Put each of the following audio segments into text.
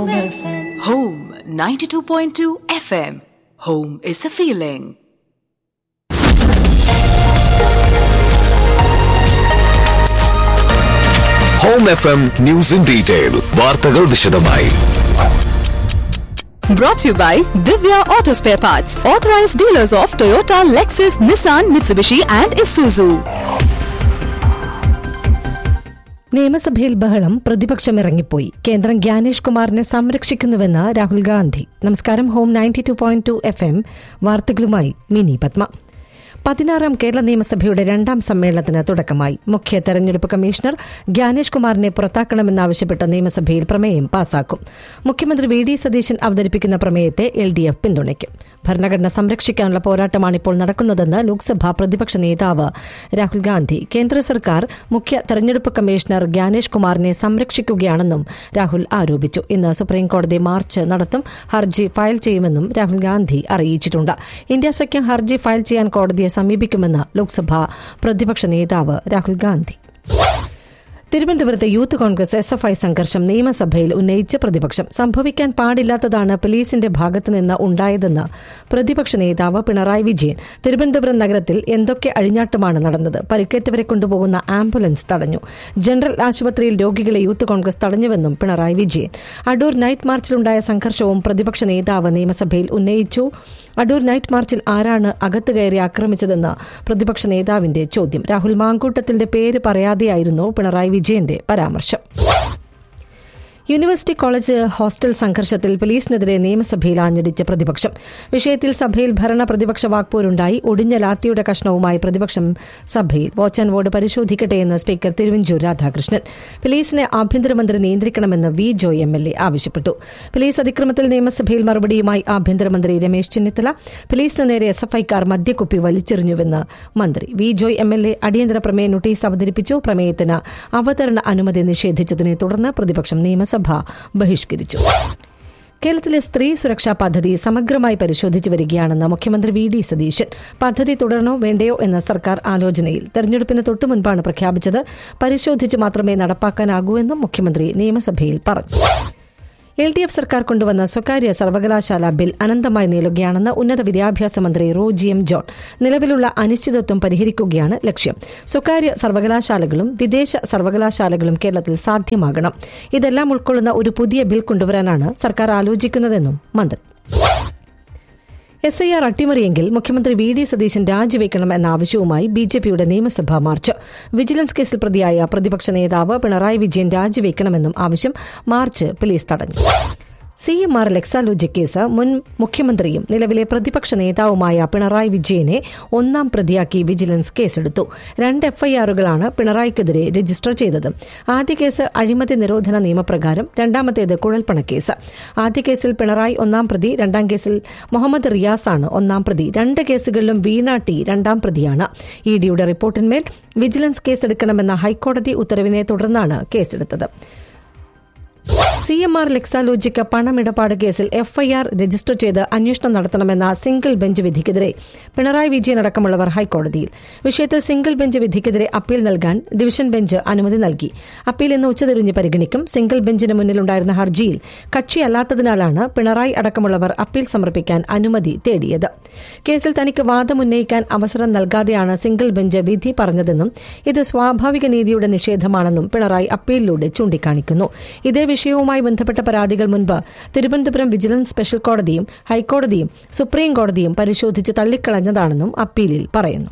Home FM. Home 92.2 FM. Home is a feeling. Home F M news in detail വാർത്തകൾ വിശദമായി Brought to you by Divya Auto Spare Parts, authorized dealers of Toyota, Lexus, Nissan, Mitsubishi, and Isuzu. നിയമസഭയിൽ ബഹളം പ്രതിപക്ഷം ഇറങ്ങിപ്പോയി കേന്ദ്രം ഗ്യാനേഷ് കുമാറിനെ സംരക്ഷിക്കുന്നുവെന്ന് രാഹുൽ ഗാന്ധി നമസ്കാരം home ninety two point two FM എം വാർത്തകളുമായി മിനി പത്മ പതിനാറാം കേരള നിയമസഭയുടെ രണ്ടാം സമ്മേളനത്തിന് തുടക്കമായി മുഖ്യ തെരഞ്ഞെടുപ്പ് കമ്മീഷണർ ഗ്യാനേഷ് കുമാറിനെ പുറത്താക്കണമെന്നാവശ്യപ്പെട്ട് നിയമസഭയിൽ പ്രമേയം പാസാക്കും മുഖ്യമന്ത്രി വി ഡി സതീശൻ അവതരിപ്പിക്കുന്ന പ്രമേയത്തെ എൽ ഡി എഫ് പിന്തുണയ്ക്കും ഭരണഘടന സംരക്ഷിക്കാനുള്ള പോരാട്ടമാണ് ഇപ്പോൾ നടക്കുന്നതെന്ന് ലോക്സഭാ പ്രതിപക്ഷ നേതാവ് രാഹുൽ ഗാന്ധി കേന്ദ്ര സർക്കാർ മുഖ്യ തെരഞ്ഞെടുപ്പ് കമ്മീഷണർ ഗ്യാനേഷ് കുമാറിനെ സംരക്ഷിക്കുകയാണെന്നും രാഹുൽ ആരോപിച്ചു ഇന്ന് സുപ്രീംകോടതി മാർച്ച് നടത്തും ഹർജി ഫയൽ ചെയ്യുമെന്നും രാഹുൽ ഗാന്ധി അറിയിച്ചിട്ടുണ്ട് ഇന്ത്യ സഖ്യം ഹർജി ഫയൽ ചെയ്യാൻ കോടതിയെ സമീപിക്കുമെന്ന് ലോക്സഭാ പ്രതിപക്ഷ നേതാവ് രാഹുൽ ഗാന്ധി തിരുവനന്തപുരത്ത് youth Congress S F I സംഘർഷം നിയമസഭയിൽ ഉന്നയിച്ച പ്രതിപക്ഷം സംഭവിക്കാൻ പാടില്ലാത്തതാണ് പോലീസിന്റെ ഭാഗത്തുനിന്ന് ഉണ്ടായതെന്ന് പ്രതിപക്ഷ നേതാവ് പിണറായി വിജയൻ തിരുവനന്തപുരം നഗരത്തിൽ എന്തൊക്കെ അഴിഞ്ഞാട്ടമാണ് നടന്നത് പരിക്കേറ്റവരെ കൊണ്ടുപോകുന്ന ആംബുലൻസ് തടഞ്ഞു ജനറൽ ആശുപത്രിയിൽ രോഗികളെ യൂത്ത് കോൺഗ്രസ് തടഞ്ഞുവെന്നും പിണറായി വിജയൻ അടൂർ നൈറ്റ് മാർച്ചിലുണ്ടായ സംഘർഷവും പ്രതിപക്ഷ നേതാവ് നിയമസഭയിൽ ഉന്നയിച്ചു അടൂർ നൈറ്റ് മാർച്ചിൽ ആരാണ് അകത്ത് കയറി ആക്രമിച്ചതെന്ന് പ്രതിപക്ഷ നേതാവിന്റെ ചോദ്യം രാഹുൽ മാങ്കൂട്ടത്തിന്റെ പേര് പറയാതെയായിരുന്നു പിണറായി വിജയന്റെ പരാമർശം യൂണിവേഴ്സിറ്റി കോളേജ് ഹോസ്റ്റൽ സംഘർഷത്തിൽ പോലീസിനെതിരെ നിയമസഭയിൽ ആഞ്ഞടിച്ച പ്രതിപക്ഷം വിഷയത്തിൽ സഭയിൽ ഭരണ പ്രതിപക്ഷ വാക്പോരുണ്ടായി ഒടിഞ്ഞ ലാത്തിയുടെ കഷ്ണവുമായി പ്രതിപക്ഷം സഭയിൽ വാച്ച് ആൻഡ് വാർഡ് പരിശോധിക്കട്ടെയെന്ന് സ്പീക്കർ തിരുവഞ്ചൂർ രാധാകൃഷ്ണൻ പോലീസിനെ ആഭ്യന്തരമന്ത്രി നിയന്ത്രിക്കണമെന്ന് V Joy M L A ആവശ്യപ്പെട്ടു പോലീസ് അതിക്രമത്തിൽ നിയമസഭയിൽ മറുപടിയുമായി ആഭ്യന്തരമന്ത്രി രമേശ് ചെന്നിത്തല പോലീസിന് നേരെ എസ് എഫ് ഐക്കാർ മദ്യക്കുപ്പി വലിച്ചെറിഞ്ഞുവെന്ന് മന്ത്രി V Joy M L A അടിയന്തര പ്രമേയ നോട്ടീസ് അവതരിപ്പിച്ചു പ്രമേയത്തിന് അവതരണ അനുമതി നിഷേധിച്ചതിനെ തുടർന്ന് പ്രതിപക്ഷം നിയമസഭ ബഹിഷ്കരിച്ചു കേരളത്തിലെ സ്ത്രീ സുരക്ഷാ പദ്ധതി സമഗ്രമായി പരിശോധിച്ചു വരികയാണെന്ന് മുഖ്യമന്ത്രി വി ഡി സതീശൻ പദ്ധതി തുടരണോ വേണ്ടയോ എന്ന സർക്കാർ ആലോചനയിൽ തെരഞ്ഞെടുപ്പിന് തൊട്ടുമുൻപാണ് പ്രഖ്യാപിച്ചത് പരിശോധിച്ച് മാത്രമേ നടപ്പാക്കാനാകൂ എന്നും മുഖ്യമന്ത്രി നിയമസഭയിൽ പറഞ്ഞു എൽ ഡി എഫ് സർക്കാർ കൊണ്ടുവന്ന സ്വകാര്യ സർവകലാശാല ബിൽ അനന്തമായി നീളുകയാണെന്ന് ഉന്നത വിദ്യാഭ്യാസ മന്ത്രി റോജി എം ജോൺ നിലവിലുള്ള അനിശ്ചിതത്വം പരിഹരിക്കുകയാണ് ലക്ഷ്യം സ്വകാര്യ സർവകലാശാലകളും വിദേശ സർവകലാശാലകളും കേരളത്തിൽ സാധ്യമാകണം ഇതെല്ലാം ഉൾക്കൊള്ളുന്ന ഒരു പുതിയ ബിൽ കൊണ്ടുവരാനാണ് സർക്കാർ ആലോചിക്കുന്നതെന്നും മന്ത്രി എസ് ഐ ആർ അട്ടിമറിയെങ്കിൽ മുഖ്യമന്ത്രി വി ഡി സതീശൻ രാജിവെക്കണം എന്ന ആവശ്യവുമായി ബി ജെ പിയുടെ നിയമസഭാ മാർച്ച് വിജിലൻസ് കേസിൽ പ്രതിയായ പ്രതിപക്ഷ നേതാവ് പിണറായി വിജയൻ രാജിവെക്കണമെന്നും ആവശ്യം മാർച്ച് പോലീസ് തടഞ്ഞു C M R Exalogic case മുൻ മുഖ്യമന്ത്രിയും നിലവിലെ പ്രതിപക്ഷ നേതാവുമായ പിണറായി വിജയനെ ഒന്നാം പ്രതിയാക്കി വിജിലൻസ് കേസെടുത്തു രണ്ട് എഫ്ഐആറുകളാണ് പിണറായിക്കെതിരെ രജിസ്റ്റർ ചെയ്തത് ആദ്യ കേസ് അഴിമതി നിരോധന നിയമപ്രകാരം രണ്ടാമത്തേത് കുഴൽപ്പണക്കേസ് ആദ്യ കേസിൽ പിണറായി ഒന്നാം പ്രതി രണ്ടാം കേസിൽ മുഹമ്മദ് റിയാസാണ് ഒന്നാം പ്രതി രണ്ട് കേസുകളിലും വീണ ടി രണ്ടാം പ്രതിയാണ് ഇ ഡിയുടെ റിപ്പോർട്ടിന്മേൽ വിജിലൻസ് കേസെടുക്കണമെന്ന ഹൈക്കോടതി ഉത്തരവിനെ തുടർന്നാണ് കേസെടുത്തത് സി എം ആർ ലെക്സാലോജിക്ക് പണമിടപാട് കേസിൽ എഫ്ഐആർ രജിസ്റ്റർ ചെയ്ത് അന്വേഷണം നടത്തണമെന്ന സിംഗിൾ ബെഞ്ച് വിധിക്കെതിരെ പിണറായി വിജയൻ അടക്കമുള്ളവർ ഹൈക്കോടതിയിൽ വിഷയത്തിൽ സിംഗിൾ ബെഞ്ച് വിധിക്കെതിരെ അപ്പീൽ നൽകാൻ ഡിവിഷൻ ബെഞ്ച് അനുമതി നൽകി അപ്പീൽ ഇന്ന് ഉച്ചതിരിഞ്ഞ് പരിഗണിക്കും സിംഗിൾ ബെഞ്ചിന് മുന്നിലുണ്ടായിരുന്ന ഹർജിയിൽ കക്ഷിയല്ലാത്തതിനാലാണ് പിണറായി അടക്കമുള്ളവർ അപ്പീൽ സമർപ്പിക്കാൻ അനുമതി തേടിയത് കേസിൽ തനിക്ക് വാദമുന്നയിക്കാൻ അവസരം നൽകാതെയാണ് സിംഗിൾ ബെഞ്ച് വിധി പറഞ്ഞതെന്നും ഇത് സ്വാഭാവിക നീതിയുടെ നിഷേധമാണെന്നും പിണറായി അപ്പീലിലൂടെ ചൂണ്ടിക്കാണിക്കുന്നു ഇതേ വിഷയവുമായി ബന്ധപ്പെട്ട പരാതികൾ മുൻപ് തിരുവനന്തപുരം വിജിലൻസ് സ്പെഷ്യൽ കോടതിയും ഹൈക്കോടതിയും സുപ്രീം കോടതിയും പരിശോധിച്ച് തള്ളിക്കളഞ്ഞതാണെന്നും അപ്പീലിൽ പറയുന്നു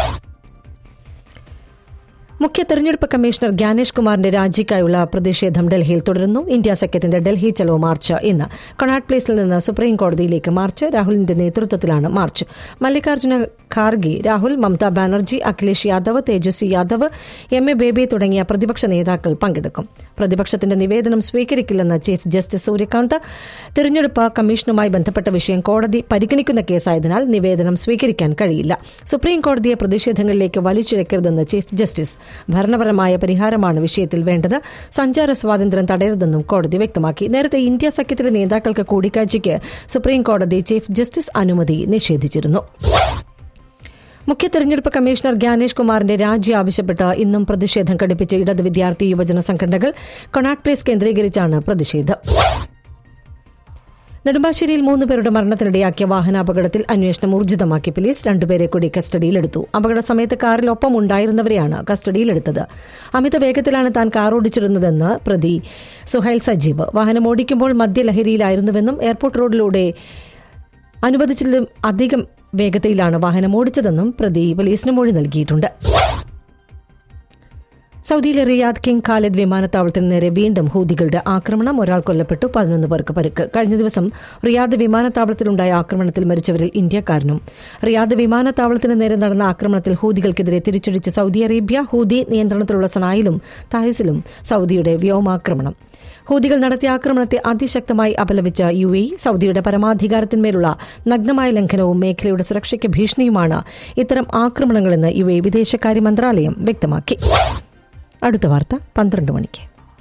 മുഖ്യ തെരഞ്ഞെടുപ്പ് കമ്മീഷണർ ഗ്യാനേഷ് കുമാറിന്റെ രാജിക്കായുള്ള പ്രതിഷേധം ഡൽഹിയിൽ തുടരുന്നു ഇന്ത്യ സഖ്യത്തിന്റെ ഡൽഹി ചലോ മാർച്ച് ഇന്ന് കൊണാട്ട് പ്ലേസിൽ നിന്ന് സുപ്രീം കോടതിയിലേക്ക് മാർച്ച് രാഹുലിന്റെ നേതൃത്വത്തിലാണ് march Mallikarjuna Kharge Rahul Mamata Banerjee Akhilesh Yadav Tejashwi Yadav M A Baby തുടങ്ങിയ പ്രതിപക്ഷ നേതാക്കൾ പങ്കെടുക്കും പ്രതിപക്ഷത്തിന്റെ നിവേദനം സ്വീകരിക്കില്ലെന്ന് ചീഫ് ജസ്റ്റിസ് സൂര്യകാന്ത് തിരഞ്ഞെടുപ്പ് കമ്മീഷനുമായി ബന്ധപ്പെട്ട വിഷയം കോടതി പരിഗണിക്കുന്ന കേസായതിനാൽ നിവേദനം സ്വീകരിക്കാൻ കഴിയില്ല സുപ്രീം കോടതിയെ പ്രതിഷേധങ്ങളിലേക്ക് വലിച്ചിഴക്കരുതെന്ന് ചീഫ് ജസ്റ്റിസ് ഭരണപരമായ പരിഹാരമാണ് വിഷയത്തിൽ വേണ്ടത് സഞ്ചാര സ്വാതന്ത്ര്യം തടയരുതെന്നും കോടതി വ്യക്തമാക്കി നേരത്തെ ഇന്ത്യ സഖ്യത്തിലെ നേതാക്കൾക്ക് കൂടിക്കാഴ്ചയ്ക്ക് സുപ്രീം കോടതി ചീഫ് ജസ്റ്റിസ് അനുമതി നിഷേധിച്ചിരുന്നു മുഖ്യ തെരഞ്ഞെടുപ്പ് കമ്മീഷണർ ഗ്യാനേഷ് കുമാറിന്റെ രാജി ആവശ്യപ്പെട്ട് ഇന്നും പ്രതിഷേധം ഘടിപ്പിച്ച ഇടത് വിദ്യാർത്ഥി യുവജന സംഘടനകൾ കൊണാട്ട് പ്ലേസ് കേന്ദ്രീകരിച്ചാണ് പ്രതിഷേധം നെടുമ്പാശ്ശേരിയിൽ മൂന്ന് പേരുടെ മരണത്തിനിടയാക്കിയ വാഹനാപകടത്തിൽ അന്വേഷണം ഊർജിതമാക്കി പോലീസ് രണ്ടുപേരെ കൂടി കസ്റ്റഡിയിലെടുത്തു അപകട സമയത്ത് കാറിൽ ഒപ്പം ഉണ്ടായിരുന്നവരെയാണ് കസ്റ്റഡിയിലെടുത്തത് അമിത വേഗത്തിലാണ് താൻ കാർ ഓടിച്ചിരുന്നതെന്ന് പ്രതി സുഹൈൽ സജീവ് വാഹനം ഓടിക്കുമ്പോൾ മദ്യലഹരിയിലായിരുന്നുവെന്നും എയർപോർട്ട് റോഡിലൂടെ അനുവദിച്ചിലും അധികം വേഗതയിലാണ് വാഹനം ഓടിച്ചതെന്നും പ്രതി പോലീസിന് മൊഴി നൽകിയിട്ടുണ്ട് സൗദിയിലെ റിയാദ് കിങ് ഖാലിദ് വിമാനത്താവളത്തിന് നേരെ വീണ്ടും ഹൂതികളുടെ ആക്രമണം ഒരാൾ കൊല്ലപ്പെട്ടു പതിനൊന്ന് പേർക്ക് പരിക്ക് കഴിഞ്ഞ ദിവസം റിയാദ് വിമാനത്താവളത്തിലുണ്ടായ ആക്രമണത്തിൽ മരിച്ചവരിൽ ഇന്ത്യക്കാരനും റിയാദ് വിമാനത്താവളത്തിന് നേരെ നടന്ന ആക്രമണത്തിൽ ഹൂതികൾക്കെതിരെ തിരിച്ചടിച്ച് സൗദി അറേബ്യ ഹൂതി നിയന്ത്രണത്തിലുള്ള സനായിലും താഹിസിലും സൗദിയുടെ വ്യോമാക്രമണം ഹൂതികൾ നടത്തിയ ആക്രമണത്തെ അതിശക്തമായി അപലപിച്ച യു എ സൗദിയുടെ പരമാധികാരത്തിന്മേലുള്ള നഗ്നമായ ലംഘനവും മേഖലയുടെ സുരക്ഷയ്ക്ക് ഭീഷണിയുമാണ് ഇത്തരം ആക്രമണങ്ങളെന്ന് യു എ വിദേശകാര്യ മന്ത്രാലയം വ്യക്തമാക്കി അടുത്ത വാർത്ത പന്ത്രണ്ട് മണിക്ക്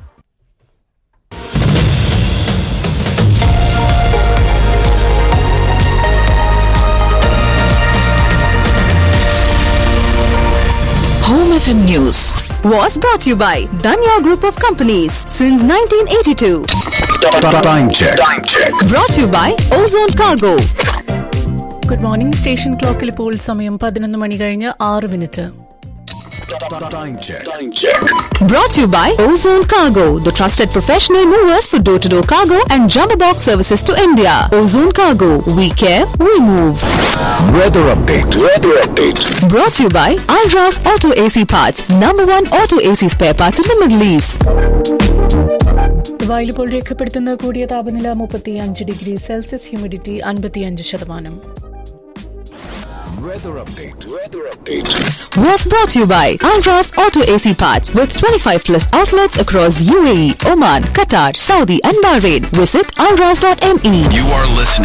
Home FM News was brought to you by Danya Group of Companies since 1982. Time check. Time check. Brought to you by Ozone Cargo. Good morning station ക്ലോക്കിൽ ഇപ്പോൾ സമയം പതിനൊന്ന് മണി കഴിഞ്ഞ് ആറ് minute Time check. Time check. Brought to you by Ozone Cargo, the trusted professional movers for door to door cargo and jumbo box services to India. Ozone Cargo, we care, we move. Weather update. Weather update. Brought to you by Alras Auto AC Parts, number one auto AC spare parts in the Middle East. ദുബായിൽ ഇപ്പോൾ രേഖപ്പെടുത്തുന്ന കൂടിയ താപനില മുപ്പത്തി അഞ്ച് degree Celsius humidity അൻപത്തിയഞ്ച് ശതമാനം Weather update. Weather update. Was brought to you by Alras Auto AC Parts with 25 plus outlets across UAE, Oman, Qatar, Saudi, and Bahrain. Visit alras.me. You are listening